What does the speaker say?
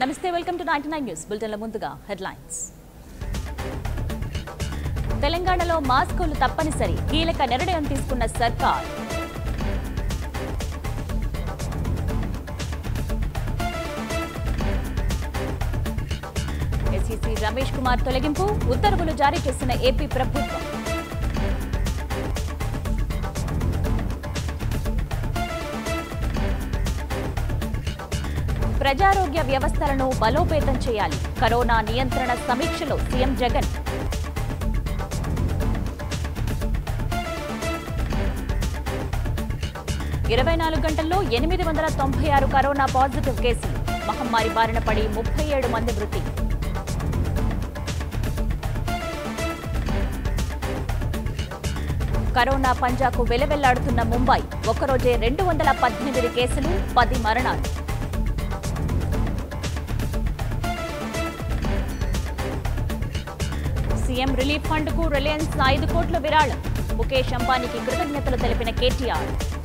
నమస్తే welcome to ninety nine news బులెటిన్ల ముందుగా హెడ్లైన్స్ తెలంగాణలో మాస్కులు తప్పనిసరి కీలక నిర్ణయం తీసుకున్న సర్కార్ ఎస్ఈసీ రమేష్ కుమార్ తొలగింపు ఉత్తర్వులు జారీ చేసిన ఏపీ ప్రభుత్వం ప్రజారోగ్య వ్యవస్థలను బలోపేతం చేయాలి కరోనా నియంత్రణ సమీక్షలో సీఎం జగన్ ఇరవై నాలుగు గంటల్లో ఎనిమిది వందల తొంభై ఆరు కరోనా పాజిటివ్ కేసులు మహమ్మారి బారిన పడి ముప్పై ఏడు మంది మృతి కరోనా పంజాకు వెలవెల్లాడుతున్న ముంబై ఒక్కరోజే రెండు వందల పద్దెనిమిది కేసులు పది మరణాలు సీఎం రిలీఫ్ ఫండ్ కు రిలయన్స్ ఐదు కోట్ల విరాళం ముఖేష్ అంబానీకి కృతజ్ఞతలు తెలిపిన కేటీఆర్